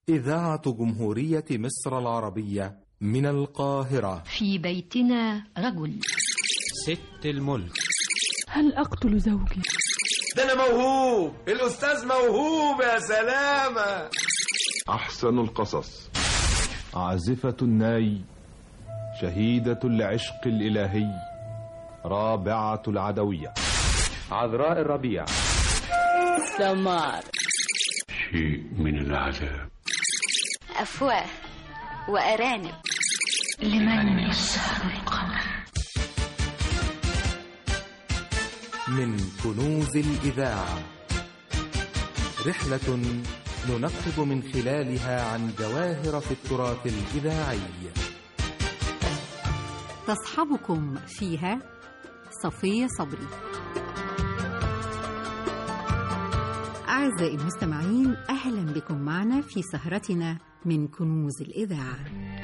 إذاعة جمهورية مصر العربية من القاهرة في بيتنا رجل ست الملك هل أقتل زوجي؟ ده أنا موهوب الأستاذ موهوب يا سلامة أحسن القصص عازفة الناي شهيدة العشق الإلهي رابعة العدوية عذراء الربيع سمار شيء من العذاب أفواه وأرانب لمن يسهر القمر من كنوز الإذاعة رحلة ننقب من خلالها عن جواهر في التراث الإذاعي تصحبكم فيها صفية صبري أعزائي المستمعين أهلا بكم معنا في سهرتنا من كنوز الإذاعة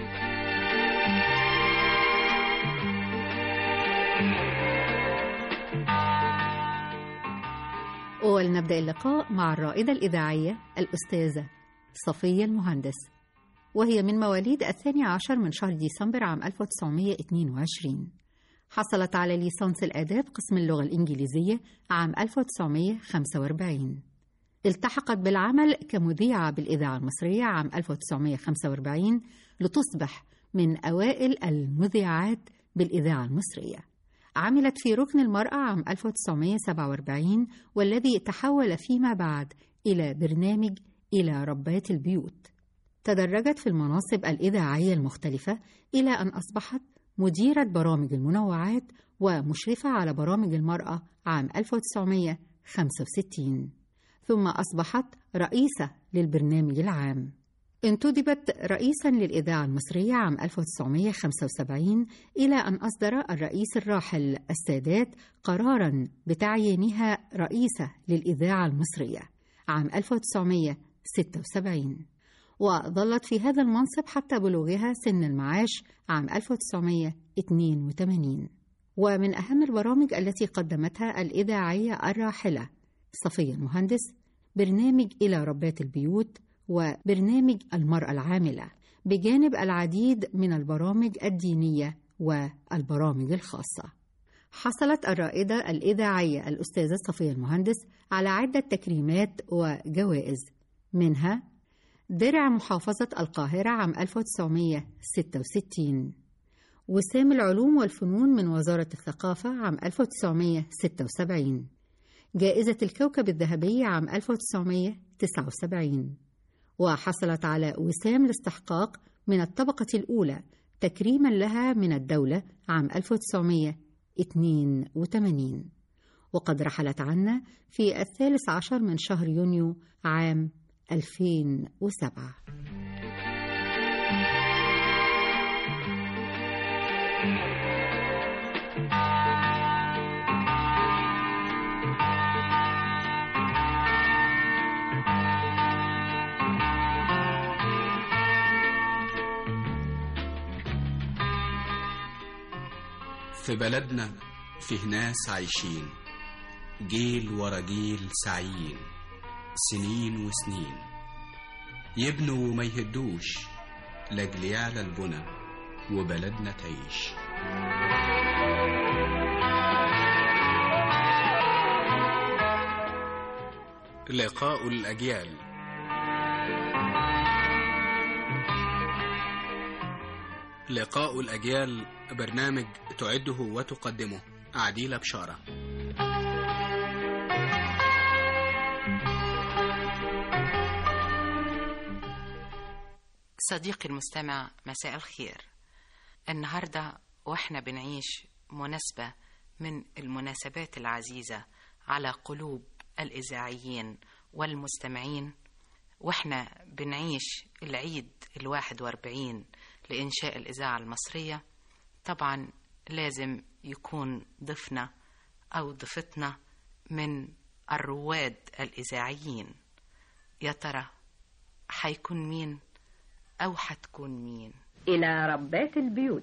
ولنبدأ اللقاء مع الرائدة الإذاعية الأستاذة صفية المهندس وهي من مواليد الثاني عشر من شهر ديسمبر عام 1922 حصلت على ليسانس الآداب قسم اللغة الإنجليزية عام 1945 التحقت بالعمل كمذيعة بالإذاعة المصرية عام 1945 لتصبح من أوائل المذيعات بالإذاعة المصرية عملت في ركن المرأة عام 1947 والذي تحول فيما بعد إلى برنامج إلى ربات البيوت تدرجت في المناصب الإذاعية المختلفة إلى أن أصبحت مديرة برامج المنوعات ومشرفة على برامج المرأة عام 1965 ثم أصبحت رئيسة للبرنامج العام انتدبت رئيسا للإذاعة المصرية عام 1975 إلى أن أصدر الرئيس الراحل السادات قرارا بتعيينها رئيسة للإذاعة المصرية عام 1976 وظلت في هذا المنصب حتى بلوغها سن المعاش عام 1982 ومن أهم البرامج التي قدمتها الإذاعية الراحلة صفية المهندس برنامج إلى ربات البيوت وبرنامج المرأة العاملة بجانب العديد من البرامج الدينية والبرامج الخاصة. حصلت الرائدة الإذاعية الأستاذة صفية المهندس على عدة تكريمات وجوائز منها درع محافظة القاهرة عام 1966 وسام العلوم والفنون من وزارة الثقافة عام 1976 جائزة الكوكب الذهبي عام 1979 وحصلت على وسام الاستحقاق من الطبقة الأولى تكريما لها من الدولة عام 1982 وقد رحلت عنا في الثالث عشر من شهر يونيو عام 2007 في بلدنا فيه ناس عايشين جيل ورا جيل سعيين سنين وسنين يبنوا وما يهدوش لاجل يعلى البنا وبلدنا تعيش لقاء الأجيال لقاء الأجيال برنامج تعده وتقدمه عديلة بشارة صديقي المستمع مساء الخير النهاردة واحنا بنعيش مناسبة من المناسبات العزيزة على قلوب الإذاعيين والمستمعين واحنا بنعيش العيد الواحد واربعين لإنشاء الإذاعة المصرية طبعا لازم يكون ضيفنا أو ضيفتنا من الرواد الإذاعيين يا ترى حيكون مين أو حتكون مين إلى ربات البيوت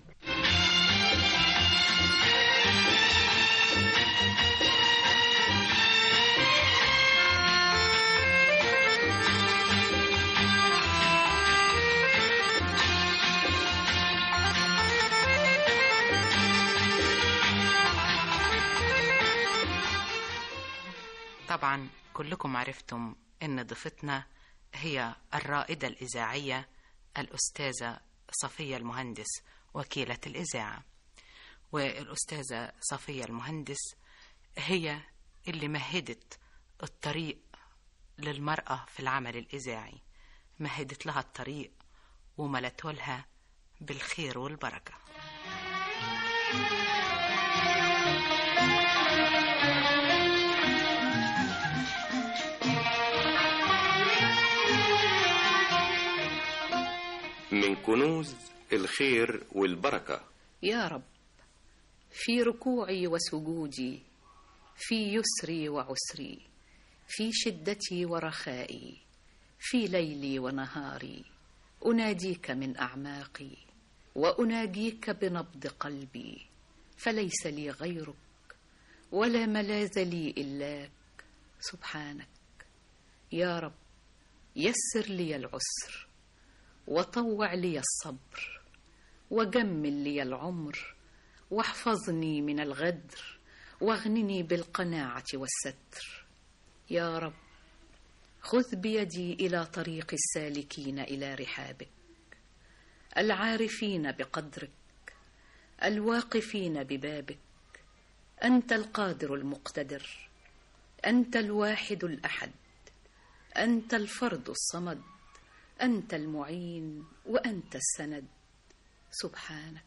طبعا كلكم عرفتم ان ضيفتنا هي الرائدة الإذاعية الأستاذة صفية المهندس وكيلة الإذاعة والأستاذة صفية المهندس هي اللي مهدت الطريق للمرأة في العمل الإذاعي مهدت لها الطريق وملته لها بالخير والبركة من كنوز الخير والبركة يا رب في ركوعي وسجودي في يسري وعسري في شدتي ورخائي في ليلي ونهاري اناديك من اعماقي واناجيك بنبض قلبي فليس لي غيرك ولا ملاذ لي الاك سبحانك يا رب يسر لي العسر وطوع لي الصبر وجمل لي العمر واحفظني من الغدر واغنني بالقناعه والستر يا رب خذ بيدي الى طريق السالكين الى رحابك العارفين بقدرك الواقفين ببابك انت القادر المقتدر انت الواحد الاحد انت الفرد الصمد انت المعين وانت السند سبحانك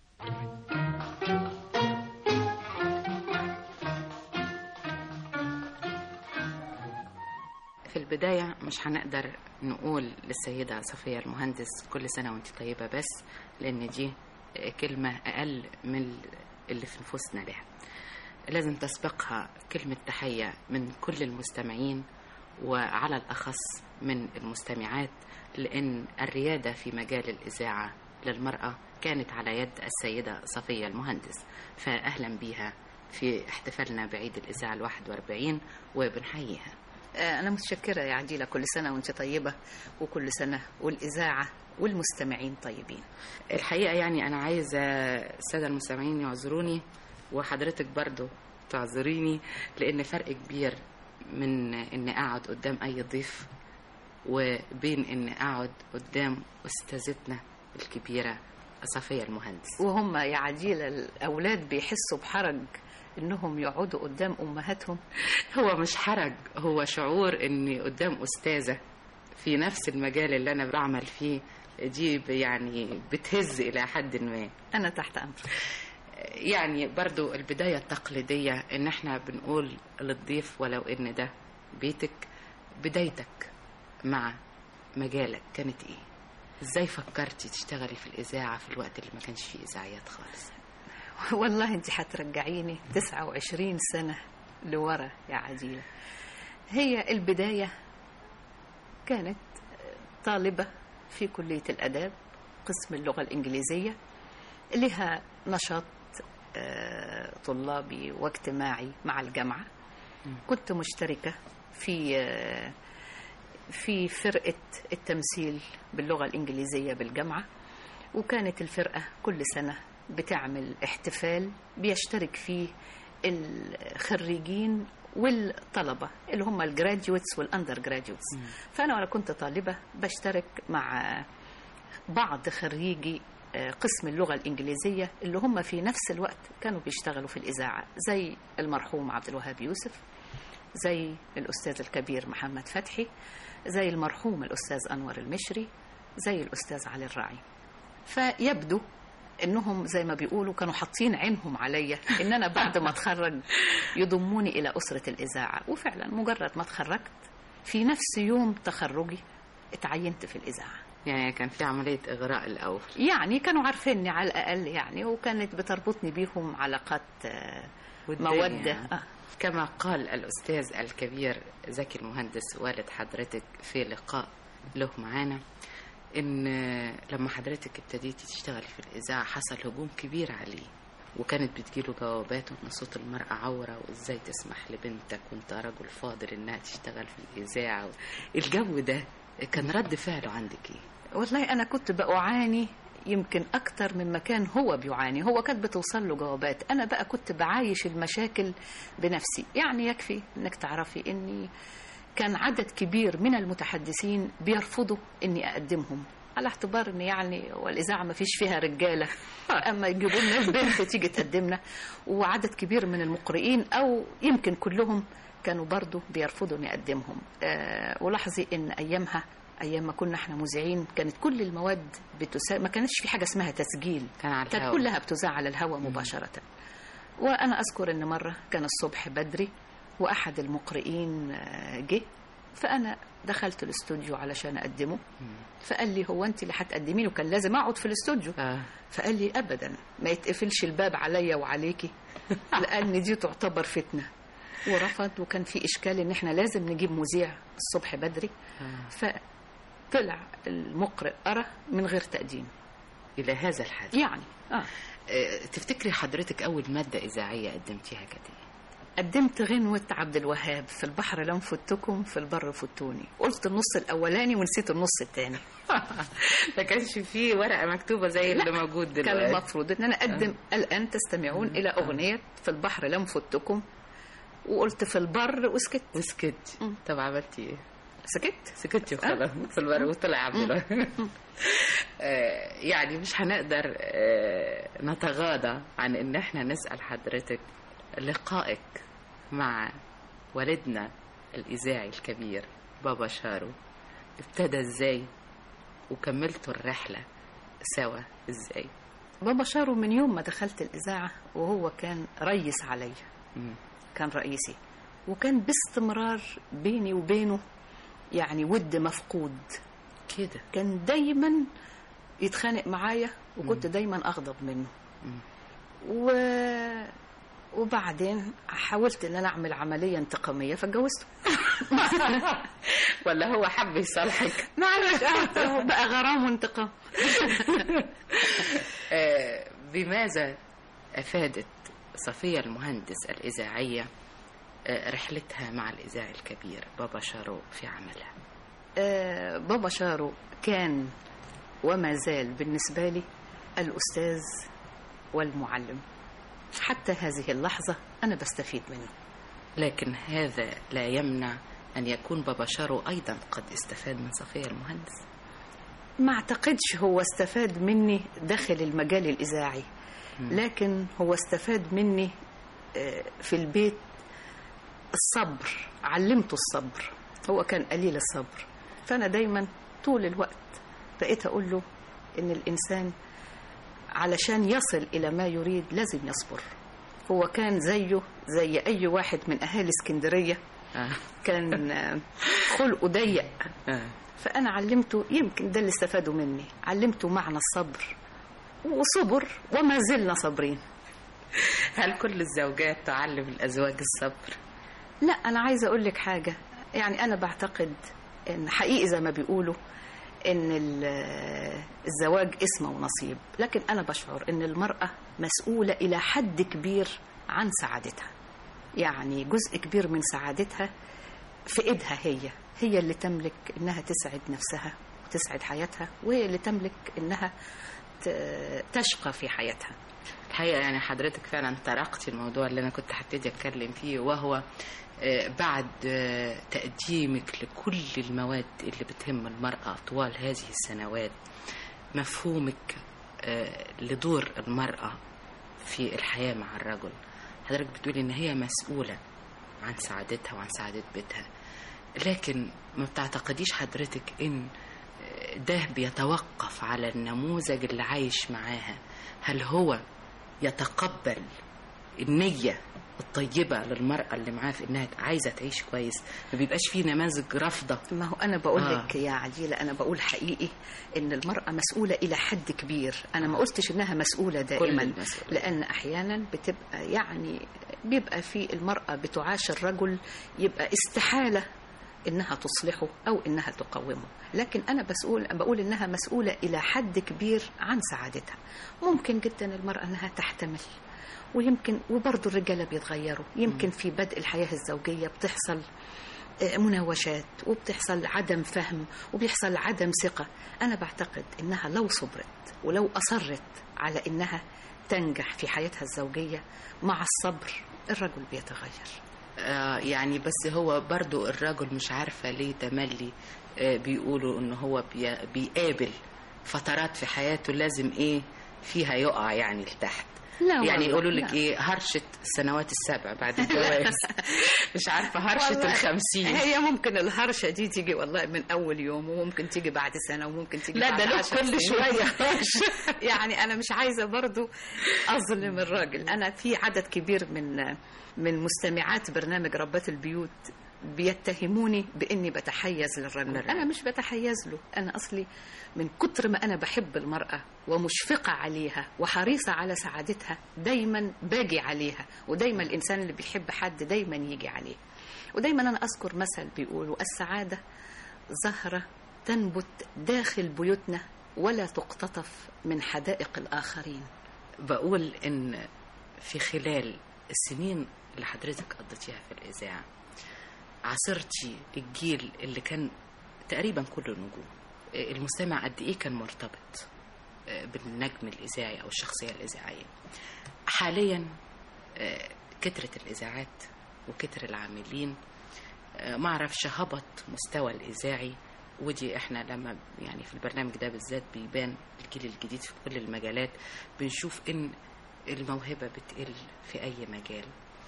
في البداية مش هنقدر نقول للسيدة صفية المهندس كل سنة وانت طيبة بس لأن دي كلمة أقل من اللي في نفوسنا لها لازم تسبقها كلمة تحية من كل المستمعين وعلى الأخص من المستمعات لأن الريادة في مجال الإذاعة للمرأة كانت على يد السيدة صفية المهندس فأهلا بيها في احتفالنا بعيد الإذاعة الواحد واربعين وبنحييها أنا متشكرة يا عديلة كل سنة وأنت طيبة وكل سنة والإذاعة والمستمعين طيبين الحقيقة يعني أنا عايزة السادة المستمعين يعذروني وحضرتك برضو تعذريني لأن فرق كبير من إن أقعد قدام أي ضيف وبين إن أقعد قدام أستاذتنا الكبيرة صفية المهندس وهم يا عديلة الأولاد بيحسوا بحرج انهم يقعدوا قدام امهاتهم هو مش حرج هو شعور اني قدام استاذه في نفس المجال اللي انا بعمل فيه دي يعني بتهز الى حد ما انا تحت امر يعني برضو البدايه التقليديه ان احنا بنقول للضيف ولو ان ده بيتك بدايتك مع مجالك كانت ايه ازاي فكرتي تشتغلي في الاذاعه في الوقت اللي ما كانش فيه اذاعيات خالص والله انت هترجعيني 29 سنة لورا يا عديلة هي البداية كانت طالبة في كلية الأداب قسم اللغة الإنجليزية لها نشاط طلابي واجتماعي مع الجامعة كنت مشتركة في في فرقة التمثيل باللغة الإنجليزية بالجامعة وكانت الفرقة كل سنة بتعمل احتفال بيشترك فيه الخريجين والطلبة اللي هم الجراديويتس والاندر جراديويتس فأنا وأنا كنت طالبة بشترك مع بعض خريجي قسم اللغة الإنجليزية اللي هم في نفس الوقت كانوا بيشتغلوا في الإذاعة زي المرحوم عبد الوهاب يوسف زي الأستاذ الكبير محمد فتحي زي المرحوم الأستاذ أنور المشري زي الأستاذ علي الراعي فيبدو انهم زي ما بيقولوا كانوا حاطين عينهم عليا ان انا بعد ما اتخرج يضموني الى اسره الاذاعه وفعلا مجرد ما اتخرجت في نفس يوم تخرجي اتعينت في الاذاعه يعني كان في عمليه اغراء الاول يعني كانوا عارفيني على الاقل يعني وكانت بتربطني بيهم علاقات موده آه. كما قال الاستاذ الكبير زكي المهندس والد حضرتك في لقاء له معانا ان لما حضرتك ابتديتي تشتغلي في الاذاعه حصل هجوم كبير عليه وكانت بتجيله جوابات ان صوت المراه عوره وازاي تسمح لبنتك وانت رجل فاضل انها تشتغل في الاذاعه الجو ده كان رد فعله عندك ايه والله انا كنت بعاني يمكن أكتر من مكان هو بيعاني هو كانت بتوصل له جوابات أنا بقى كنت بعايش المشاكل بنفسي يعني يكفي أنك تعرفي أني كان عدد كبير من المتحدثين بيرفضوا أني أقدمهم على اعتبار ان يعني والاذاعه ما فيش فيها رجاله اما يجيبوا لنا بنت تيجي تقدمنا وعدد كبير من المقرئين او يمكن كلهم كانوا برضو بيرفضوا اني اقدمهم أه ولاحظي ان ايامها ايام ما كنا احنا مذيعين كانت كل المواد بتسا... ما كانتش في حاجه اسمها تسجيل كان على كانت الهوا. كلها بتذاع على الهواء مباشره وانا اذكر ان مره كان الصبح بدري واحد المقرئين آه، جه فانا دخلت الاستوديو علشان اقدمه فقال لي هو انت اللي هتقدمين وكان لازم اقعد في الاستوديو آه. فقال لي ابدا ما يتقفلش الباب عليا وعليكي لان دي تعتبر فتنه ورفض وكان في اشكال ان احنا لازم نجيب مذيع الصبح بدري فطلع المقرئ قرا من غير تقديم الى هذا الحد يعني اه آه، تفتكري حضرتك اول ماده اذاعيه قدمتيها كانت ايه قدمت غنوة عبد الوهاب في البحر لم فتكم في البر فتوني قلت النص الأولاني ونسيت النص الثاني ما كانش فيه ورقه مكتوبه زي اللي موجود دلوقتي كان المفروض ان انا اقدم الان تستمعون الى اغنيه في البحر لم فتكم وقلت في البر وسكت وسكت طب عملتي ايه سكت سكتي وخلاص في البر وطلع عبد الوهاب آه، يعني مش هنقدر آه، نتغاضى عن ان احنا نسال حضرتك لقائك مع والدنا الاذاعي الكبير بابا شارو ابتدى ازاي وكملتوا الرحله سوا ازاي بابا شارو من يوم ما دخلت الإذاعة وهو كان ريس عليا مم. كان رئيسي وكان باستمرار بيني وبينه يعني ود مفقود كده كان دايما يتخانق معايا وكنت دايما أغضب منه و... وبعدين حاولت ان انا اعمل عمليه انتقاميه فاتجوزته ولا هو حب يصالحك معلش آه، بقى غرام وانتقام آه، بماذا أفادت صفية المهندس الإذاعية آه، رحلتها مع الإذاعي الكبير بابا شارو في عملها آه، بابا شارو كان وما زال بالنسبة لي الأستاذ والمعلم حتى هذه اللحظة أنا بستفيد منه لكن هذا لا يمنع أن يكون بابا شارو أيضا قد استفاد من صفية المهندس ما اعتقدش هو استفاد مني داخل المجال الإذاعي لكن هو استفاد مني آه، في البيت الصبر علمته الصبر هو كان قليل الصبر فأنا دايما طول الوقت بقيت أقول له إن الإنسان علشان يصل إلى ما يريد لازم يصبر هو كان زيه زي أي واحد من أهالي اسكندرية آه. كان آه، خلقه ضيق آه. فأنا علمته يمكن ده اللي استفادوا مني علمته معنى الصبر وصبر وما زلنا صابرين هل كل الزوجات تعلم الأزواج الصبر؟ لا أنا عايزة أقول لك حاجة يعني أنا بعتقد إن حقيقي زي ما بيقولوا إن ال- الزواج اسمه ونصيب لكن أنا بشعر إن المرأة مسؤولة إلى حد كبير عن سعادتها يعني جزء كبير من سعادتها في إيدها هي هي اللي تملك إنها تسعد نفسها وتسعد حياتها وهي اللي تملك إنها ت- تشقى في حياتها الحقيقة يعني حضرتك فعلا طرقتي الموضوع اللي أنا كنت هبتدي أتكلم فيه وهو آه، بعد آه، تقديمك لكل المواد اللي بتهم المرأة طوال هذه السنوات مفهومك آه، لدور المرأة في الحياة مع الرجل حضرتك بتقولي إن هي مسؤولة عن سعادتها وعن سعادة بيتها لكن ما بتعتقديش حضرتك إن آه، ده بيتوقف على النموذج اللي عايش معاها هل هو يتقبل النية الطيبة للمرأة اللي معاه في إنها عايزة تعيش كويس ما بيبقاش فيه نماذج رافضة ما هو أنا بقول آه. لك يا عجيلة أنا بقول حقيقي إن المرأة مسؤولة إلى حد كبير أنا ما قلتش إنها مسؤولة دائما المسؤولية. لأن أحيانا بتبقى يعني بيبقى في المرأة بتعاش الرجل يبقى استحالة إنها تصلحه أو إنها تقومه لكن أنا بسؤول بقول إنها مسؤولة إلى حد كبير عن سعادتها ممكن جدا المرأة إنها تحتمل ويمكن وبرضه الرجاله بيتغيروا يمكن في بدء الحياه الزوجيه بتحصل مناوشات وبتحصل عدم فهم وبيحصل عدم ثقة أنا بعتقد إنها لو صبرت ولو أصرت على إنها تنجح في حياتها الزوجية مع الصبر الرجل بيتغير آه يعني بس هو برضو الرجل مش عارفة ليه تملي آه بيقولوا ان هو بي بيقابل فترات في حياته لازم ايه فيها يقع يعني لتحت لا يعني والله، يقولوا لك لا. ايه هرشة السنوات السبع بعد الجواز مش عارفة هرشة والله الخمسين هي ممكن الهرشة دي تيجي والله من أول يوم وممكن تيجي بعد سنة وممكن تيجي لا، بعد ده له عشر كل سنين. شوية يعني أنا مش عايزة برضو أظلم الراجل أنا في عدد كبير من من مستمعات برنامج ربات البيوت بيتهموني بإني بتحيز للرجل أنا مش بتحيز له أنا أصلي من كتر ما أنا بحب المرأة ومشفقة عليها وحريصة على سعادتها دايما باجي عليها ودايما الإنسان اللي بيحب حد دايما يجي عليه ودايما أنا أذكر مثل بيقولوا السعادة زهرة تنبت داخل بيوتنا ولا تقتطف من حدائق الآخرين بقول ان في خلال السنين اللي حضرتك قضيتيها في الإذاعة عاصرتي الجيل اللي كان تقريبا كله نجوم المستمع قد ايه كان مرتبط بالنجم الإذاعي أو الشخصية الإذاعية حاليا آه، كترت الإذاعات وكتر العاملين آه، معرفش هبط مستوى الإذاعي ودي احنا لما يعني في البرنامج ده بالذات بيبان الجيل الجديد في كل المجالات بنشوف ان الموهبة بتقل في أي مجال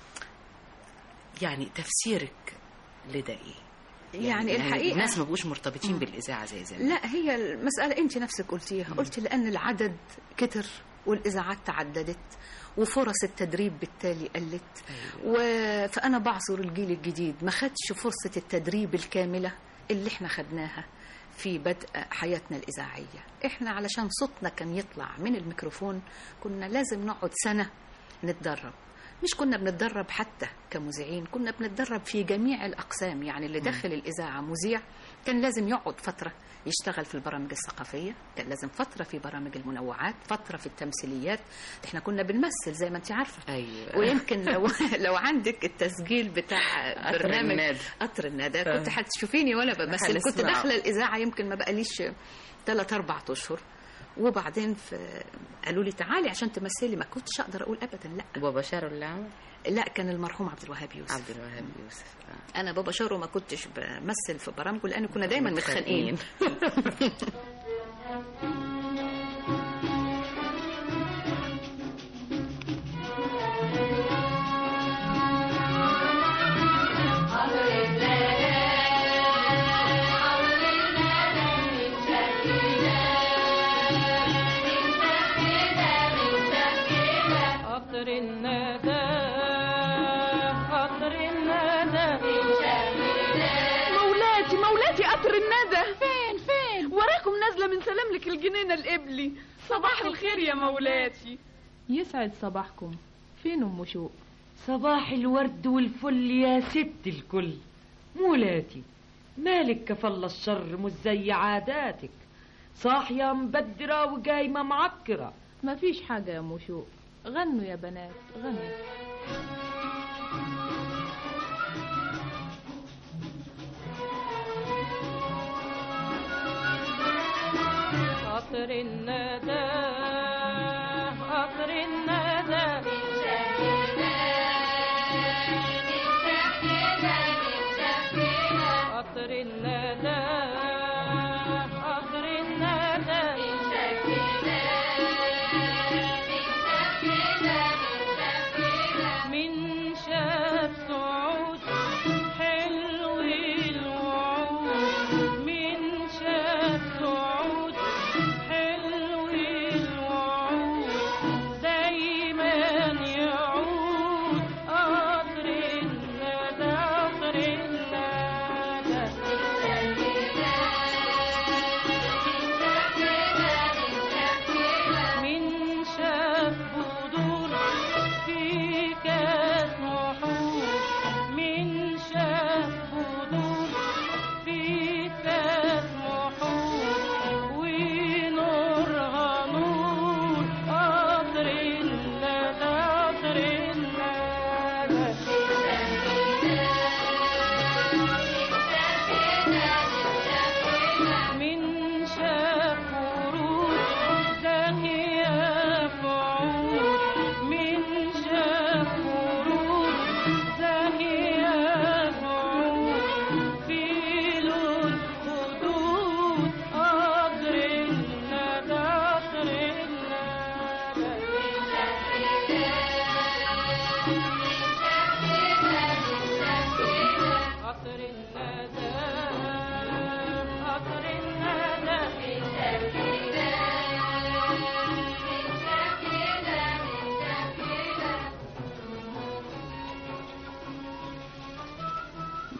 يعني تفسيرك لده ايه؟ يعني الحقيقة- الناس ما بقوش مرتبطين بالإذاعة زي زمان لا هي المسألة أنت نفسك قلتيها قلت لأن العدد كتر والإذاعات تعددت وفرص التدريب بالتالي قلت و... فأنا بعذر الجيل الجديد ما خدش فرصة التدريب الكاملة اللي احنا خدناها في بدء حياتنا الإذاعية احنا علشان صوتنا كان يطلع من الميكروفون كنا لازم نقعد سنة نتدرب مش كنا بنتدرب حتى كمذيعين كنا بنتدرب في جميع الأقسام يعني اللي داخل الإذاعة مذيع كان لازم يقعد فترة يشتغل في البرامج الثقافية كان لازم فترة في برامج المنوعات فترة في التمثيليات احنا كنا بنمثل زي ما انت عارفة أيوة. ويمكن لو لو عندك التسجيل بتاع قطر برنامج الندى. قطر الندى آه. كنت هتشوفيني وانا بمثل كنت هنسمعه. داخله الاذاعه يمكن ما بقاليش ثلاث اربع اشهر وبعدين في قالوا لي تعالي عشان تمثلي ما كنتش اقدر اقول ابدا لا بابا شارو اللي عمل لا كان المرحوم عبد الوهاب يوسف عبد الوهاب يوسف آه. انا بابا شارو ما كنتش بمثل في برامجه لان كنا دايما متخانقين قطر الندى قطر الندى مولاتي مولاتي قطر الندى فين فين وراكم نازله من سلاملك الجنينه القبلي صباح الخير يا مولاتي يسعد صباحكم فين ام شوق صباح الورد والفل يا ست الكل مولاتي مالك كفل الشر مش زي عاداتك صاحية مبدرة وجايمة معكرة مفيش حاجة يا ام شوق غنوا يا بنات غنوا قطر الندى قطر الندى قطر الندى قطر الندى من شاف سعود حلو الوعود من شاف سعود حلو الوعود دايما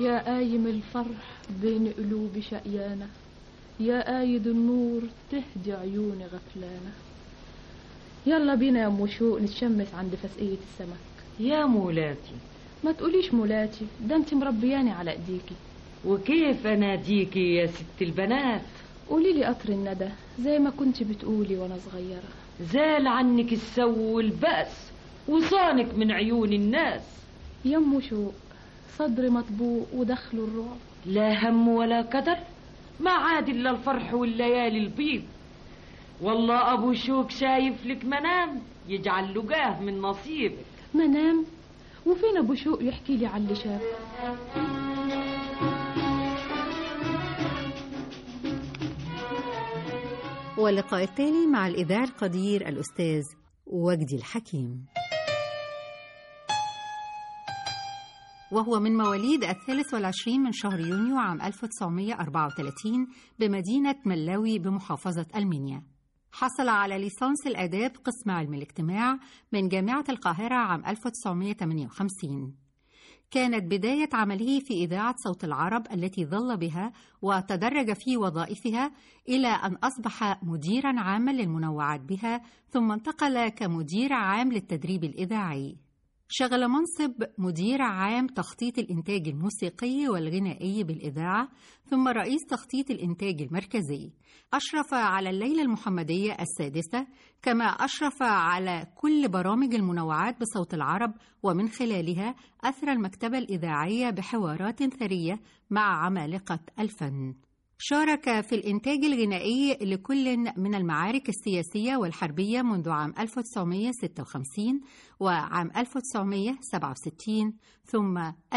يا قايم الفرح بين قلوبي شقيانة يا قايد النور تهدي عيوني غفلانة يلا بينا يا ام شوق نتشمس عند فسقية السمك يا مولاتي ما تقوليش مولاتي ده انت مربياني على ايديكي وكيف اناديكي يا ست البنات قولي لي قطر الندى زي ما كنت بتقولي وانا صغيرة زال عنك السو والبأس وصانك من عيون الناس يا ام شوق صدري مطبوق ودخله الرعب لا هم ولا كدر ما عاد الا الفرح والليالي البيض والله ابو شوك شايف لك منام يجعل لقاه من نصيبك منام وفين ابو شوق يحكي لي على اللي شافه واللقاء التالي مع الإذاعي القدير الأستاذ وجدي الحكيم وهو من مواليد الثالث والعشرين من شهر يونيو عام 1934 بمدينة ملاوي بمحافظة المنيا حصل على ليسانس الآداب قسم علم الاجتماع من جامعة القاهرة عام 1958 كانت بداية عمله في إذاعة صوت العرب التي ظل بها وتدرج في وظائفها إلى أن أصبح مديرا عاما للمنوعات بها ثم انتقل كمدير عام للتدريب الإذاعي شغل منصب مدير عام تخطيط الإنتاج الموسيقي والغنائي بالإذاعة ثم رئيس تخطيط الإنتاج المركزي أشرف على الليلة المحمدية السادسة كما أشرف على كل برامج المنوعات بصوت العرب ومن خلالها أثرى المكتبة الإذاعية بحوارات ثرية مع عمالقة الفن شارك في الإنتاج الغنائي لكل من المعارك السياسية والحربية منذ عام 1956 وعام 1967 ثم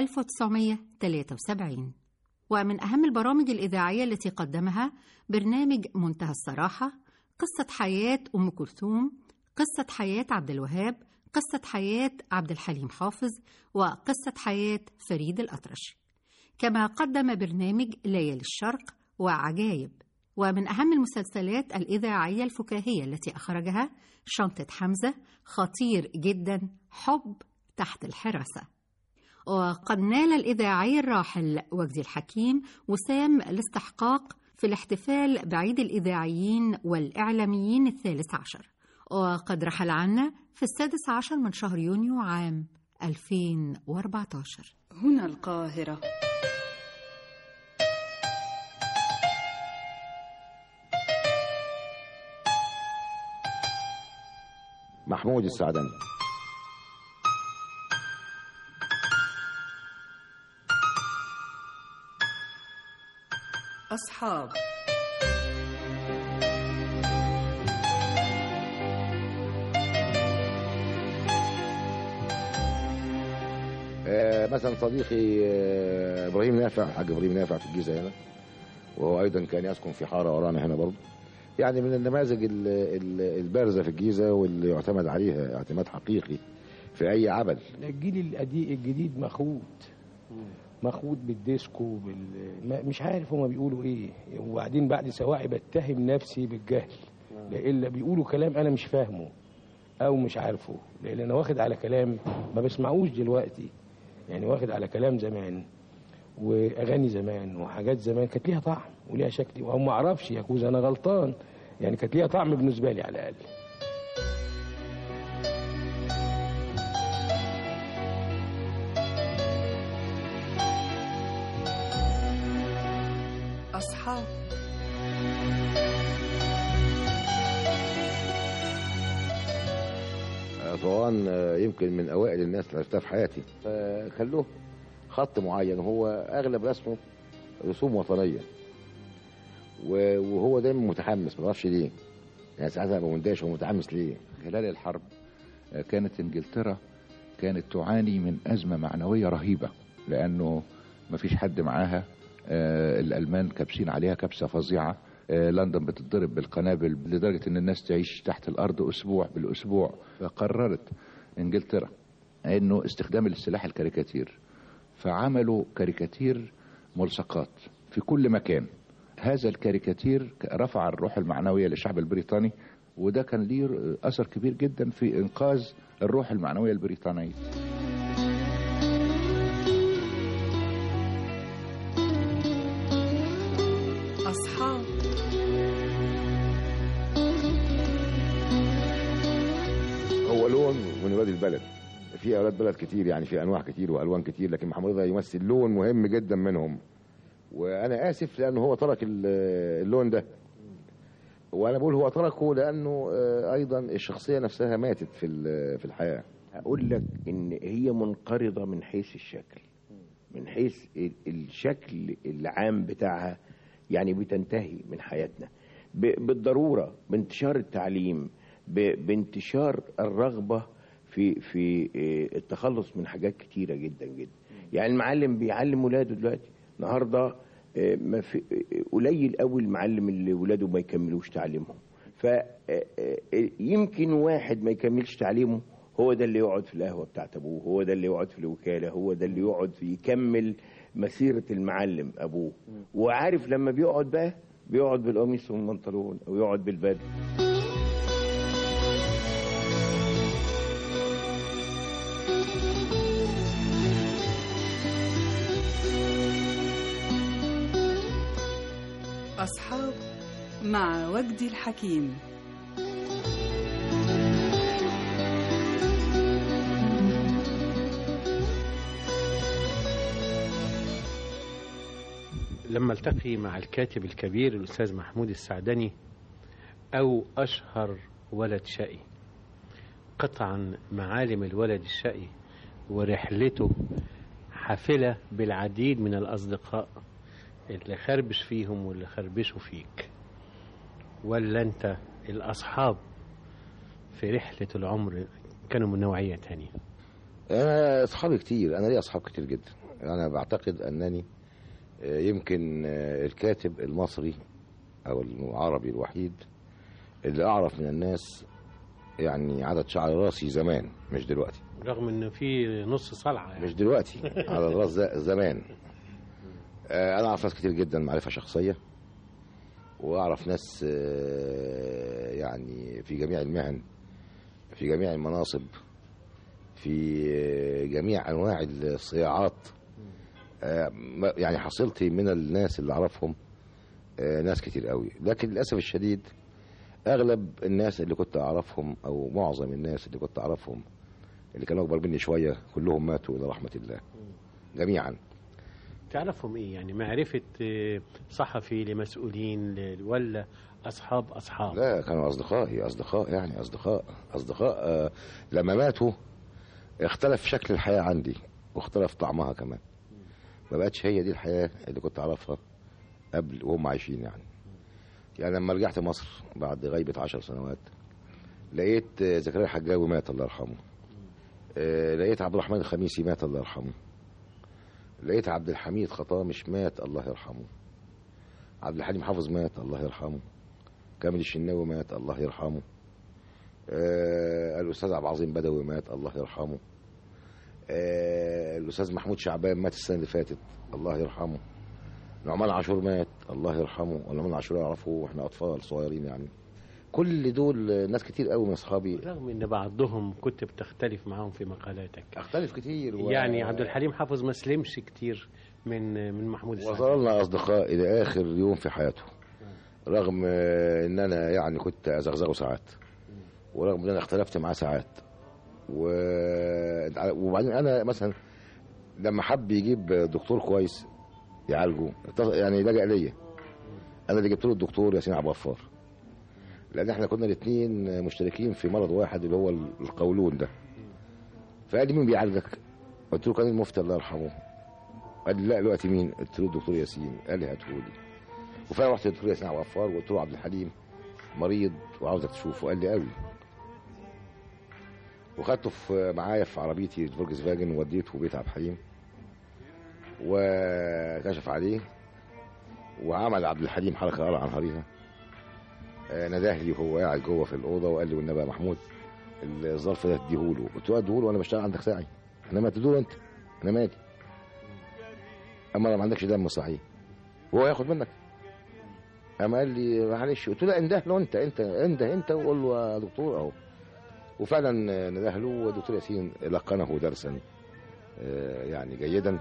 1973 ومن أهم البرامج الإذاعية التي قدمها برنامج منتهى الصراحة قصة حياة أم كلثوم قصة حياة عبد الوهاب قصة حياة عبد الحليم حافظ وقصة حياة فريد الأطرش كما قدم برنامج ليالي الشرق وعجايب ومن أهم المسلسلات الإذاعية الفكاهية التي أخرجها شنطة حمزة خطير جدا حب تحت الحراسة وقد نال الإذاعي الراحل وجدي الحكيم وسام الاستحقاق في الاحتفال بعيد الإذاعيين والإعلاميين الثالث عشر وقد رحل عنا في السادس عشر من شهر يونيو عام 2014 هنا القاهرة محمود السعدني أصحاب آه مثلا صديقي آه ابراهيم نافع الحاج ابراهيم نافع في الجيزه هنا وهو ايضا كان يسكن في حاره ورانا هنا برضه يعني من النماذج ال- ال- البارزه في الجيزه واللي يعتمد عليها اعتماد حقيقي في اي عمل الجيل القديم الجديد مخوت مخوت بالديسكو بال... ما- مش عارف هما بيقولوا ايه وبعدين بعد سواعي بتهم نفسي بالجهل الا بيقولوا كلام انا مش فاهمه او مش عارفه لان انا واخد على كلام ما بسمعوش دلوقتي يعني واخد على كلام زمان واغاني زمان وحاجات زمان كانت ليها طعم وليها شكل وهم ما اعرفش يا كوز انا غلطان يعني كانت ليها طعم بالنسبه لي على الاقل أصحاب طبعا يمكن من اوائل الناس اللي عرفتها في حياتي فخلوه خط معين هو اغلب رسمه رسوم وطنيه و- وهو دايما متحمس ما اعرفش ليه يعني ساعات ابقى مندهش هو متحمس ليه خلال الحرب آه، كانت انجلترا كانت تعاني من ازمه معنويه رهيبه لانه ما فيش حد معاها آه، الالمان كابسين عليها كبسه فظيعه آه، لندن بتتضرب بالقنابل لدرجه ان الناس تعيش تحت الارض اسبوع بالاسبوع فقررت انجلترا انه استخدام السلاح الكاريكاتير فعملوا كاريكاتير ملصقات في كل مكان هذا الكاريكاتير رفع الروح المعنوية للشعب البريطاني وده كان ليه أثر كبير جدا في إنقاذ الروح المعنوية البريطانية هو لون من ولاد البلد في اولاد بلد كتير يعني في انواع كتير والوان كتير لكن محمد رضا يمثل لون مهم جدا منهم وانا اسف لانه هو ترك ال- اللون ده وانا بقول هو تركه لانه آه، ايضا الشخصيه نفسها ماتت في ال- في الحياه اقول لك ان هي منقرضه من حيث الشكل من حيث ال- الشكل العام بتاعها يعني بتنتهي من حياتنا ب- بالضروره بانتشار التعليم ب- بانتشار الرغبه في في آه، التخلص من حاجات كتيره جدا جدا يعني المعلم بيعلم ولاده دلوقتي النهارده آه، ما في آه، قليل قوي المعلم اللي ولاده ما يكملوش تعليمهم فيمكن واحد ما يكملش تعليمه هو ده اللي يقعد في القهوه بتاعت ابوه هو ده اللي يقعد في الوكاله هو ده اللي يقعد في يكمل مسيره المعلم ابوه وعارف لما بيقعد بقى بيقعد بالقميص والبنطلون او يقعد بالبدله أصحاب مع وجدي الحكيم لما التقي مع الكاتب الكبير الأستاذ محمود السعدني أو أشهر ولد شقي قطعا معالم الولد الشقي ورحلته حافلة بالعديد من الأصدقاء اللي خربش فيهم واللي خربشوا فيك ولا أنت الأصحاب في رحلة العمر كانوا من نوعية تانية انا اصحابي كتير انا ليا اصحاب كتير جدا انا بعتقد انني آه، يمكن آه، الكاتب المصري او العربي الوحيد اللي اعرف من الناس يعني عدد شعر راسي زمان مش دلوقتي رغم ان في نص صلعة يعني. مش دلوقتي على الراس ده زمان آه، انا اعرف ناس كتير جدا معرفه شخصيه واعرف ناس آه، يعني في جميع المهن في جميع المناصب في آه، جميع انواع الصياعات آه، ما- يعني حصلتي من الناس اللي اعرفهم آه، ناس كتير قوي لكن للاسف الشديد اغلب الناس اللي كنت اعرفهم او معظم الناس اللي كنت اعرفهم اللي كانوا اكبر مني شويه كلهم ماتوا الى رحمه الله جميعا تعرفهم ايه يعني معرفة آه، صحفي لمسؤولين ل- ولا أصحاب أصحاب لا كانوا اصدقائي اصدقاء يعني اصدقاء اصدقاء آه لما ماتوا اختلف شكل الحياه عندي واختلف طعمها كمان ما بقتش هي دي الحياه اللي كنت اعرفها قبل وهم عايشين يعني يعني لما رجعت مصر بعد غيبه عشر سنوات لقيت آه، زكريا الحجاوي مات الله يرحمه آه، لقيت عبد الرحمن الخميسي مات الله يرحمه لقيت عبد الحميد خطامش مات الله يرحمه عبد الحليم حافظ مات الله يرحمه كامل الشناوي مات الله يرحمه آه الاستاذ عبد العظيم بدوي مات الله يرحمه آه الاستاذ محمود شعبان مات السنه اللي فاتت الله يرحمه نعمان عاشور مات الله يرحمه ونعمان عاشور يعرفه واحنا اطفال صغيرين يعني كل دول ناس كتير قوي من اصحابي رغم ان بعضهم كنت بتختلف معاهم في مقالاتك اختلف كتير و... يعني عبد الحليم حافظ ما سلمش كتير من من محمود السعدني وظلنا اصدقاء الى اخر يوم في حياته رغم آه، ان انا يعني كنت ازغزغه ساعات ورغم ان انا اختلفت معاه ساعات و... وبعدين انا مثلا لما حب يجيب دكتور كويس يعالجه اتص- يعني لجأ ليا انا اللي جبت له الدكتور ياسين عبد الغفار لان احنا كنا الاثنين مشتركين في مرض واحد اللي هو القولون ده فقال لي مين بيعالجك قلت له كان المفتي الله يرحمه قال لي لا دلوقتي مين قلت له الدكتور ياسين قال لي هاته لي وفعلا رحت للدكتور ياسين عبد الغفار وقلت له عبد الحليم مريض وعاوزك تشوفه قال لي قوي وخدته في معايا في عربيتي فولكس فاجن ووديته بيت عبد الحليم وكشف عليه وعمل عبد الحليم حركه قرع عن هريها آه، نداه لي وهو قاعد جوه في الاوضه وقال لي والنبي يا محمود الظرف ده اديهوله قلت له اديهوله وانا بشتغل عندك ساعي انا ما تدور انت انا مالي اما لو ما عندكش دم صحيح وهو ياخد منك اما قال لي معلش قلت له لا انده له انت انت انده انت وقول له يا دكتور اهو وفعلا نده له والدكتور ياسين لقنه درسا آه، يعني جيدا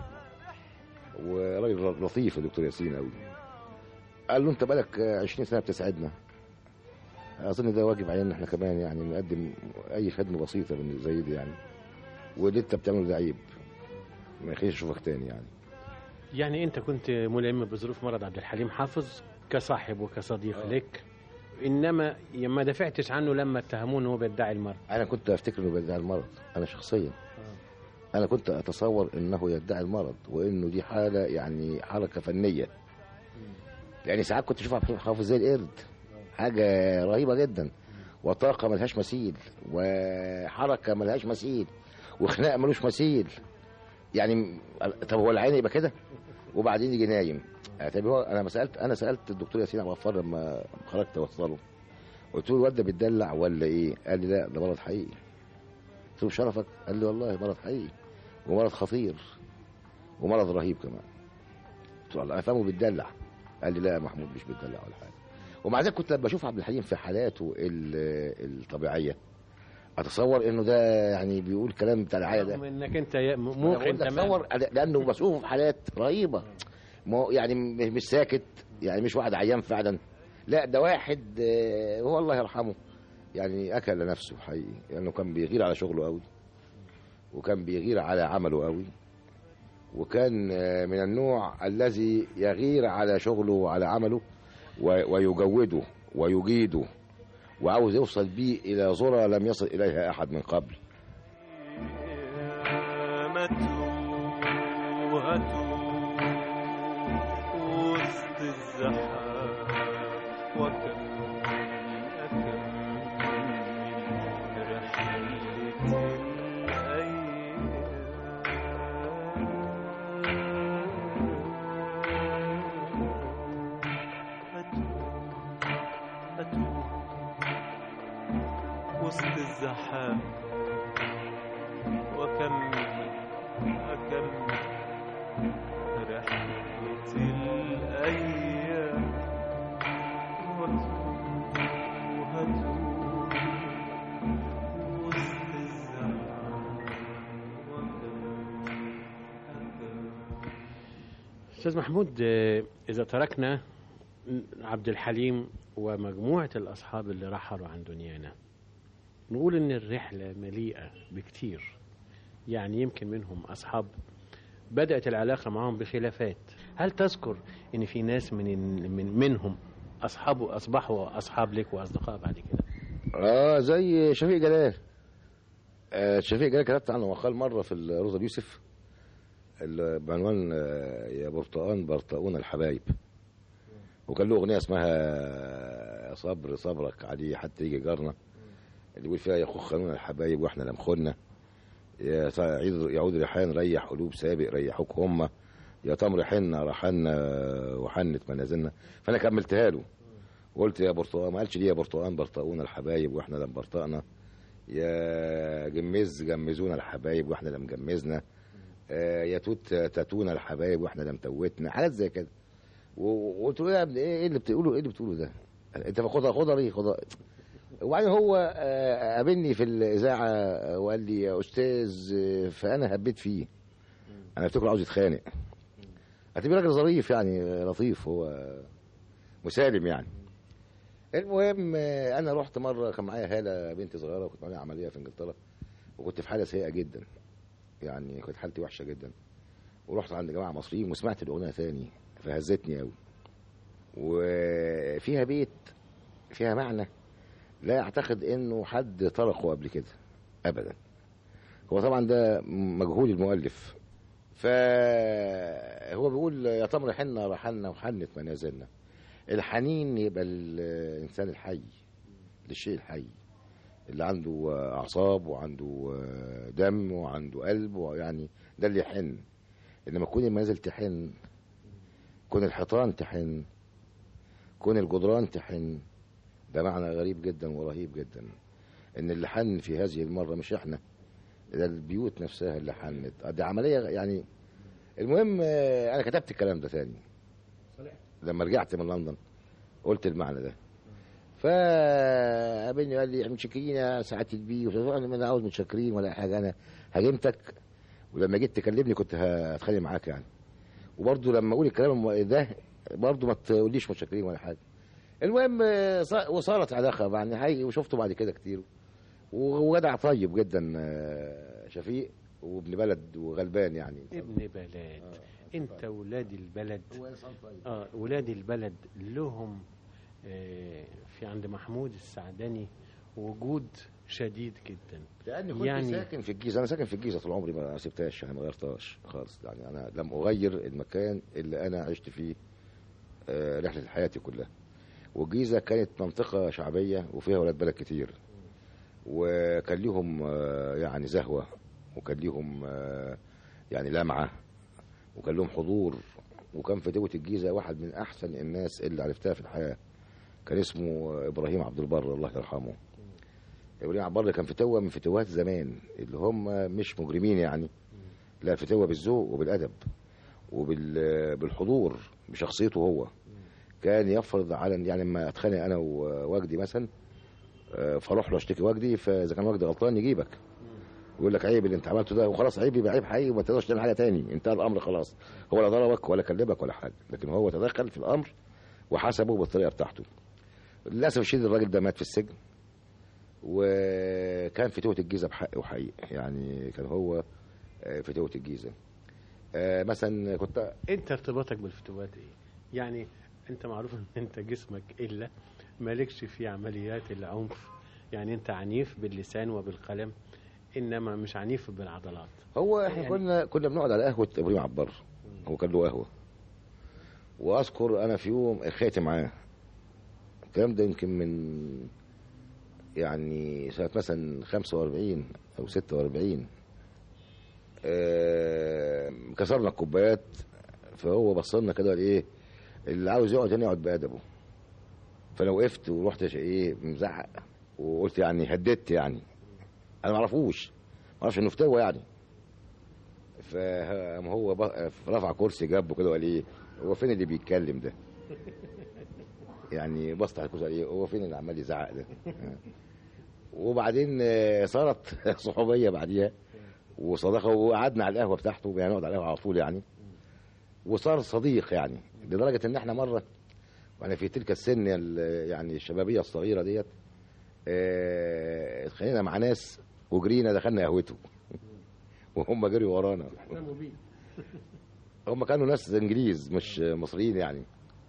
وراجل لطيف الدكتور ياسين قوي قال له انت بقالك 20 سنه بتسعدنا اظن ده واجب علينا احنا كمان يعني نقدم اي خدمه بسيطه من زي دي يعني واللي انت بتعمله ده عيب ما يخليش اشوفك تاني يعني يعني انت كنت ملم بظروف مرض عبد الحليم حافظ كصاحب وكصديق لك انما ما دافعتش عنه لما اتهموه ان هو بيدعي المرض انا كنت افتكر انه بيدعي المرض انا شخصيا انا كنت اتصور انه يدعي المرض وانه دي حاله يعني حركه فنيه يعني ساعات كنت اشوف عبد الحليم حافظ زي القرد حاجه رهيبه جدا وطاقه ملهاش مثيل وحركه ملهاش مثيل وخناق ملوش مثيل يعني طب هو العين يبقى كده وبعدين يجي نايم طب هو انا ما سالت انا سالت الدكتور ياسين عبد الغفار لما خرجت اوصله قلت له الواد ده بيتدلع ولا ايه؟ قال لي لا ده مرض حقيقي قلت له شرفك؟ قال لي والله مرض حقيقي ومرض خطير ومرض رهيب كمان قلت له الله انا فاهمه بيتدلع قال لي لا يا محمود مش بيتدلع ولا حاجه ومع ذلك كنت لما بشوف عبد الحليم في حالاته ال- الطبيعيه اتصور انه ده يعني بيقول كلام بتاع العيا ده رغم انك انت ي- موقن تمام اتصور لانه بشوفه في حالات رهيبه ما هو يعني م- مش ساكت يعني مش واحد عيان فعلا لا ده واحد آه، هو الله يرحمه يعني اكل نفسه حقيقي لانه كان بيغير على شغله قوي وكان بيغير على عمله قوي وكان آه، من النوع الذي يغير على شغله وعلى عمله و- ويجوده ويجيده وعاوز يوصل بيه الى ذرى لم يصل اليها احد من قبل وسط الزحام وكم أكم من رحلة الأيام وسط الزحام وكم أكم رحلة الأيام وهتوه وهتوه وسط الزحام وكم استاذ محمود آه، اذا تركنا عبد الحليم ومجموعه الاصحاب اللي رحلوا عن دنيانا نقول ان الرحله مليئه بكتير يعني يمكن منهم اصحاب بدات العلاقه معهم بخلافات هل تذكر ان في ناس من من منهم اصحابه اصبحوا اصحاب لك واصدقاء بعد كده اه زي شفيق جلال آه شفيق جلال كتبت عنه مقال مره في روضه يوسف ال- بعنوان آه، يا برتقان برتقون الحبايب وكان له اغنيه اسمها صبر صبرك عليه حتى يجي جارنا اللي يقول فيها يا خوخ خانونا الحبايب واحنا لم خنا يا سا- يعيد- يعود ريحان ريح قلوب سابق ريحوك هم يا تمر حنا رحنا وحنت منازلنا فانا كملتها له وقلت يا برتقان ما قالش ليه يا برتقان برتقونا الحبايب واحنا لم برتقنا يا جمز جمزونا الحبايب واحنا لم جمزنا آه، يا توت تاتونا الحبايب واحنا لم توتنا حاجات زي كده و- وقلت له يا ابني ايه اللي بتقوله ايه اللي بتقوله ده انت خدها خدها ليه خدها وبعدين هو آه، قابلني في الاذاعه آه، وقال لي يا استاذ آه، فانا هبيت فيه انا افتكر عاوز يتخانق هتبقى راجل ظريف يعني آه، لطيف هو مسالم يعني المهم آه، انا رحت مره كان معايا هاله بنتي صغيره وكنت معايا عمليه في انجلترا وكنت في حاله سيئه جدا يعني كانت حالتي وحشه جدا ورحت عند جماعه مصريين وسمعت الاغنيه ثاني فهزتني قوي وفيها بيت فيها معنى لا اعتقد انه حد طرقه قبل كده ابدا هو طبعا ده مجهول المؤلف فهو بيقول يا تمر حنا رحلنا وحنت منازلنا الحنين يبقى الانسان الحي للشيء الحي اللي عنده اعصاب وعنده دم وعنده قلب ويعني ده اللي يحن انما كون المنازل تحن كون الحيطان تحن كون الجدران تحن ده معنى غريب جدا ورهيب جدا ان اللي حن في هذه المره مش احنا ده البيوت نفسها اللي حنت دي عمليه يعني المهم آه، انا كتبت الكلام ده تاني لما رجعت من لندن قلت المعنى ده فقابلني قال لي احنا متشكرين يا سعاده البي قلت له انا ما عاوز متشكرين ولا حاجه انا هاجمتك ولما جيت تكلمني كنت هتخانق معاك يعني وبرضه لما اقول الكلام ده برضه ما تقوليش متشكرين ولا حاجه المهم آه، ص- وصارت علاقه يعني حقيقي وشفته بعد كده كتير و- وجدع طيب جدا آه، شفيق وابن بلد وغلبان يعني ابن بلد انت ولاد البلد اه ولاد البلد لهم آه في عند محمود السعدني وجود شديد جدا لاني كنت يعني ساكن في الجيزه انا ساكن في الجيزه طول عمري ما سبتهاش يعني ما غيرتهاش خالص يعني انا لم اغير المكان اللي انا عشت فيه آه، رحله حياتي كلها والجيزه كانت منطقه شعبيه وفيها ولاد بلد كتير وكان ليهم آه، يعني زهوه وكان ليهم آه، يعني لمعه وكان لهم حضور وكان في دوله الجيزه واحد من احسن الناس اللي عرفتها في الحياه كان اسمه ابراهيم عبد البر الله يرحمه ابراهيم عبد البر كان فتوه من فتوات زمان اللي هم مش مجرمين يعني لا فتوه بالذوق وبالادب وبالحضور بشخصيته هو كان يفرض على يعني لما اتخانق انا ووجدي مثلا آه، فاروح له اشتكي وجدي فاذا كان وجدي غلطان يجيبك يقول لك عيب اللي انت عملته ده وخلاص عيب يبقى عيب حقيقي وما تقدرش تعمل حاجه تاني انتهى الامر خلاص هو لا ضربك ولا كلمك ولا حاجه لكن هو تدخل في الامر وحسبه بالطريقه بتاعته للاسف الشديد الراجل ده مات في السجن وكان فتوة الجيزة بحق وحقيقة يعني كان هو آه، فتوة الجيزة آه، مثلا كنت انت ارتباطك بالفتوات ايه يعني انت معروف ان انت جسمك الا مالكش في عمليات العنف يعني انت عنيف باللسان وبالقلم انما مش عنيف بالعضلات هو احنا يعني- كنا كنا بنقعد على قهوة ابراهيم عبار هو كان له قهوة واذكر انا في يوم خاتي معاه الكلام ده يمكن من يعني سنة مثلا 45 او 46 آه، كسرنا الكوبايات فهو بص لنا كده قال ايه اللي عاوز يقعد هنا يقعد بادبه فانا وقفت ورحت ش- ايه مزعق وقلت يعني هددت يعني انا ما اعرفوش ما اعرفش انه فتوى يعني فقام هو بق- رفع كرسي جنبه كده وقال ايه هو فين اللي بيتكلم ده يعني بص على الكرسي قال ايه هو فين اللي عمال يزعق ده وبعدين آه، صارت صحوبيه بعديها وصداقه وقعدنا على القهوه بتاعته يعني نقعد على القهوه على طول يعني وصار صديق يعني لدرجه ان احنا مره وانا في تلك السن ال- يعني الشبابيه الصغيره ديت آه، اتخانقنا مع ناس وجرينا دخلنا قهوته وهم جريوا ورانا هم كانوا ناس انجليز مش مصريين يعني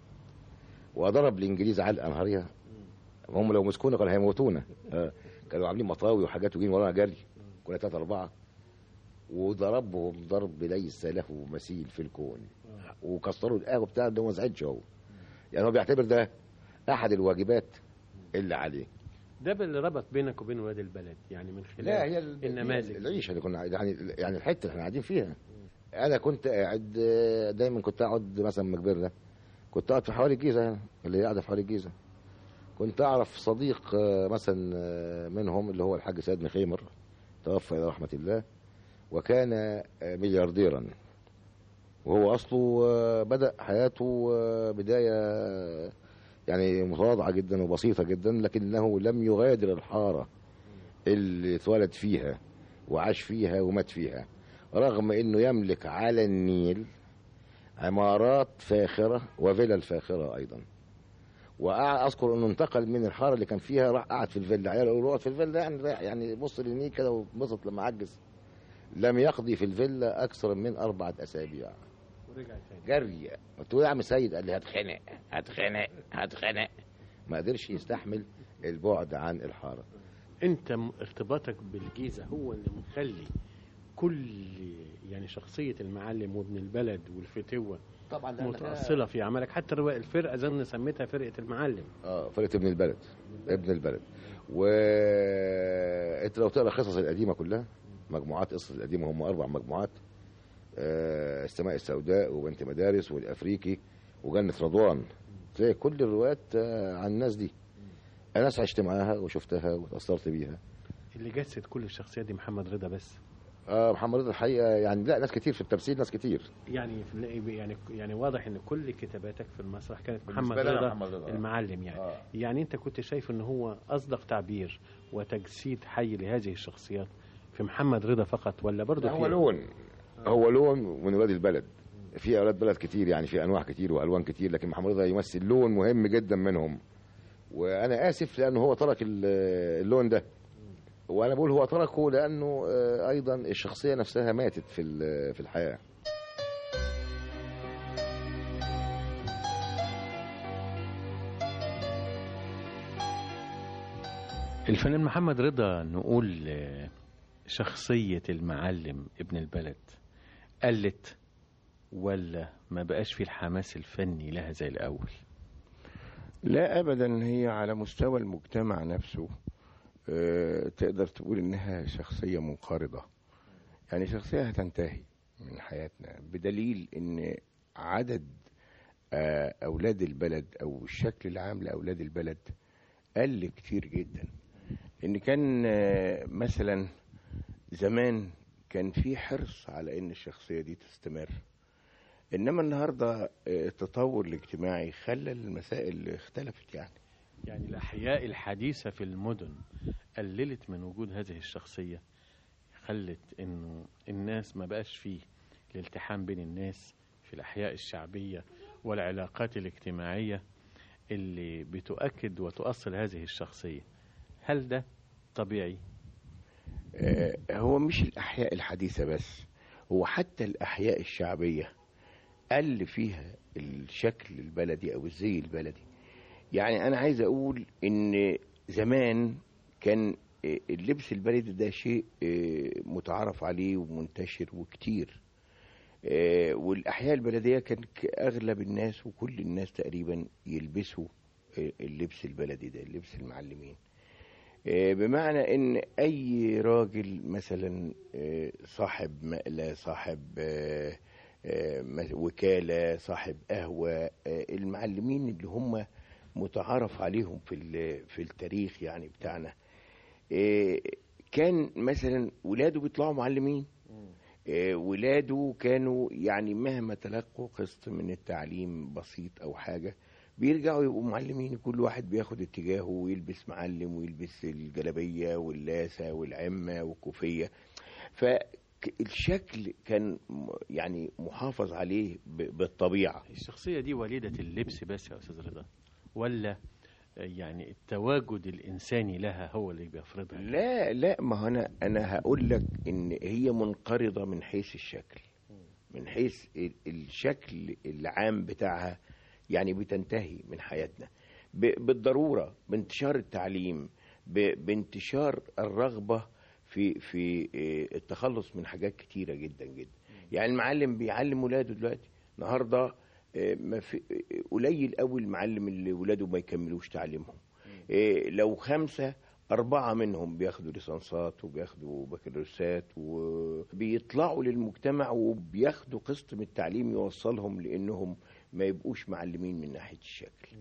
وضرب الانجليز علقه نهاريه هم لو مسكونا كانوا هيموتونا آه، كانوا عاملين مطاوي وحاجات وجايين ورانا جري كنا ثلاثة أربعة وضربهم ضرب ليس له مثيل في الكون وكسروا القهوة بتاعه ده ما زعلش هو يعني هو بيعتبر ده أحد الواجبات اللي عليه ده اللي ربط بينك وبين ولاد البلد يعني من خلال لا هي ال- النماذج العيشه اللي كنا يعني يعني الحته اللي احنا قاعدين فيها انا كنت قاعد آه، دايما كنت اقعد مثلا لما كبرنا كنت اقعد في حواري الجيزه هنا، اللي قاعده في حواري الجيزه كنت اعرف صديق آه، مثلا آه، منهم اللي هو الحاج سيد خيمر توفى الى رحمه الله وكان آه، مليارديرا وهو اصله آه، بدا حياته آه، بدايه آه، يعني متواضعه جدا وبسيطه جدا لكنه لم يغادر الحاره اللي اتولد فيها وعاش فيها ومات فيها رغم انه يملك على النيل عمارات فاخره وفلل فاخره ايضا واذكر انه انتقل من الحاره اللي كان فيها راح قعد في الفيلا عياله يقولوا اقعد في الفيلا يعني رايح يعني بص للنيل كده وانبسط لما عجز لم يقضي في الفيلا اكثر من اربعه اسابيع ورجع تاني جري قلت له يا عم سيد قال لي هتخنق هتخنق هتخنق ما قدرش يستحمل البعد عن الحاره انت م- ارتباطك بالجيزه هو اللي مخلي كل يعني شخصيه المعلم وابن البلد والفتوه طبعا متأصلة في عملك حتى الروا- الفرقة زي سميتها فرقة المعلم اه فرقه ابن البلد ابن البلد و انت لو تقرا القصص القديمه كلها مجموعات قصص القديمه هم اربع مجموعات آه السماء السوداء وبنت مدارس والافريقي وجنه رضوان تلاقي كل الروايات آه عن الناس دي انا ناس عشت معاها وشفتها وتاثرت بيها اللي جسد كل الشخصيات دي محمد رضا بس اه محمد رضا الحقيقه يعني لا ناس كتير في التمثيل ناس كتير يعني في- يعني يعني واضح ان كل كتاباتك في المسرح كانت بالنسبة محمد لنا رضا, محمد رضا، آه. المعلم يعني آه. يعني انت كنت شايف ان هو اصدق تعبير وتجسيد حي لهذه الشخصيات في محمد رضا فقط ولا برضه هو لون هو لون من ولاد البلد في اولاد بلد كتير يعني في انواع كتير والوان كتير لكن محمد رضا يمثل لون مهم جدا منهم وانا اسف لانه هو ترك ال- اللون ده وانا بقول هو تركه لانه آه، ايضا الشخصيه نفسها ماتت في ال- في الحياه الفنان محمد رضا نقول آه، شخصية المعلم ابن البلد قلت ولا ما بقاش في الحماس الفني لها زي الأول لا ابدا هي على مستوى المجتمع نفسه آه، تقدر تقول انها شخصيه منقرضه يعني شخصيه هتنتهي من حياتنا بدليل ان عدد آه، اولاد البلد او الشكل العام لاولاد البلد قل كتير جدا ان كان آه، مثلا زمان كان في حرص على ان الشخصيه دي تستمر انما النهارده آه، التطور الاجتماعي خلى المسائل اختلفت يعني يعني الأحياء الحديثة في المدن قللت من وجود هذه الشخصية خلت إنه الناس ما بقاش فيه الالتحام بين الناس في الأحياء الشعبية والعلاقات الاجتماعية اللي بتؤكد وتؤصل هذه الشخصية هل ده طبيعي؟ آه، هو مش الأحياء الحديثة بس هو حتى الأحياء الشعبية قل فيها الشكل البلدي أو الزي البلدي يعني أنا عايز أقول إن زمان كان آه، اللبس البلدي ده شيء آه، متعارف عليه ومنتشر وكتير آه، والأحياء البلدية كان ك- أغلب الناس وكل الناس تقريبا يلبسوا آه، اللبس البلدي ده اللبس المعلمين آه، بمعنى ان اي راجل مثلا آه، صاحب مقلة صاحب آه، آه، مس- وكالة صاحب قهوة آه، المعلمين اللي هم متعارف عليهم في ال- في التاريخ يعني بتاعنا آه، كان مثلا ولاده بيطلعوا معلمين آه، ولاده كانوا يعني مهما تلقوا قسط من التعليم بسيط او حاجه بيرجعوا يبقوا معلمين كل واحد بياخد اتجاهه ويلبس معلم ويلبس الجلابيه واللاسه والعمه والكوفيه فالشكل كان م- يعني محافظ عليه ب- بالطبيعه الشخصية دي وليدة اللبس بس يا أستاذ رضا ولا يعني التواجد الإنساني لها هو اللي بيفرضها لا لا ما هو انا انا هقول لك ان هي منقرضه من حيث الشكل من حيث ال- الشكل العام بتاعها يعني بتنتهي من حياتنا ب- بالضروره بانتشار التعليم ب- بانتشار الرغبه في في آه، التخلص من حاجات كتيره جدا جدا يعني المعلم بيعلم ولاده دلوقتي النهارده آه، ما في آه، قليل قوي المعلم اللي ولاده ما يكملوش تعليمهم إيه، لو خمسة أربعة منهم بياخدوا ليسانسات وبياخدوا بكالوريوسات وبيطلعوا للمجتمع وبياخدوا قسط من التعليم يوصلهم لأنهم ما يبقوش معلمين من ناحية الشكل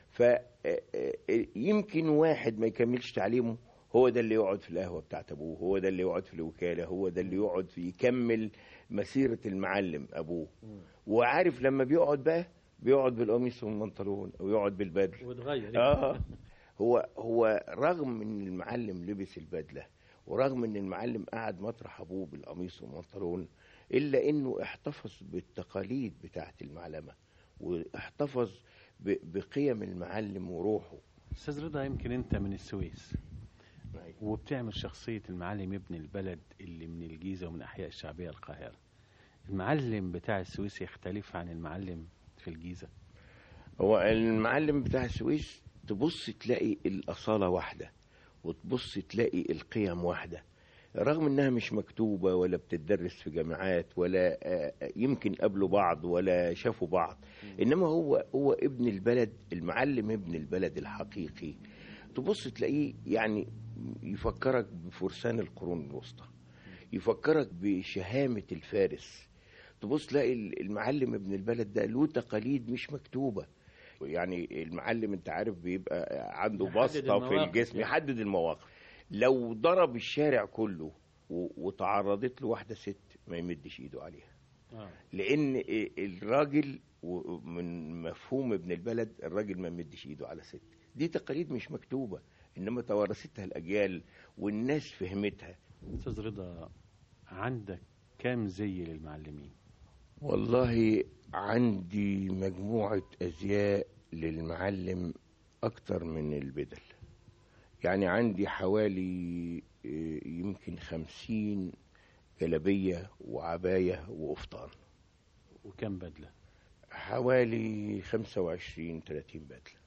فيمكن واحد ما يكملش تعليمه هو ده اللي يقعد في القهوة بتاعت أبوه هو ده اللي يقعد في الوكالة هو ده اللي يقعد في يكمل مسيرة المعلم أبوه وعارف لما بيقعد بقى بيقعد بالقميص والبنطلون أو يقعد بالبدل وتغير اه هو هو رغم ان المعلم لبس البدله ورغم ان المعلم قعد مطرح ابوه بالقميص والبنطلون الا انه احتفظ بالتقاليد بتاعه المعلمه واحتفظ ب- بقيم المعلم وروحه أستاذ رضا يمكن أنت من السويس وبتعمل شخصية المعلم ابن البلد اللي من الجيزة ومن أحياء الشعبية القاهرة المعلم بتاع السويس يختلف عن المعلم في الجيزة هو المعلم بتاع السويس تبص تلاقي الأصالة واحدة وتبص تلاقي القيم واحدة رغم انها مش مكتوبة ولا بتدرس في جامعات ولا آه، آه، يمكن قابلوا بعض ولا شافوا بعض انما هو هو ابن البلد المعلم ابن البلد الحقيقي تبص تلاقيه يعني يفكرك بفرسان القرون الوسطى يفكرك بشهامة الفارس تبص تلاقي المعلم ابن البلد ده له تقاليد مش مكتوبة يعني المعلم انت عارف بيبقى عنده يحدد بسطة في المواقف الجسم يعني. يحدد المواقف لو ضرب الشارع كله و- وتعرضت له واحدة ست ما يمدش ايده عليها آه. لان الراجل و- من مفهوم ابن البلد الراجل ما يمدش ايده على ست دي تقاليد مش مكتوبة انما توارثتها الاجيال والناس فهمتها أستاذ رضا عندك كام زي للمعلمين والله عندي مجموعة أزياء للمعلم أكتر من البدل يعني عندي حوالي آه، يمكن خمسين جلبية وعباية وقفطان وكم بدلة حوالي خمسة وعشرين تلاتين بدلة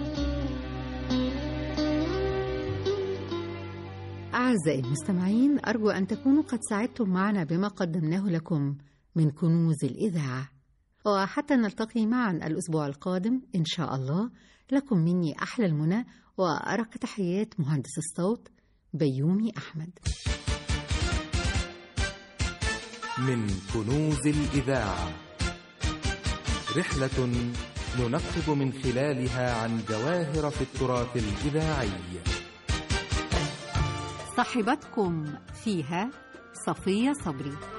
أعزائي المستمعين أرجو أن تكونوا قد سعدتم معنا بما قدمناه لكم من كنوز الإذاعة وحتى نلتقي معا الأسبوع القادم إن شاء الله لكم مني أحلى المنى وأرق تحيات مهندس الصوت بيومي أحمد من كنوز الإذاعة رحلة ننقب من خلالها عن جواهر في التراث الإذاعي صاحبتكم فيها صفية صبري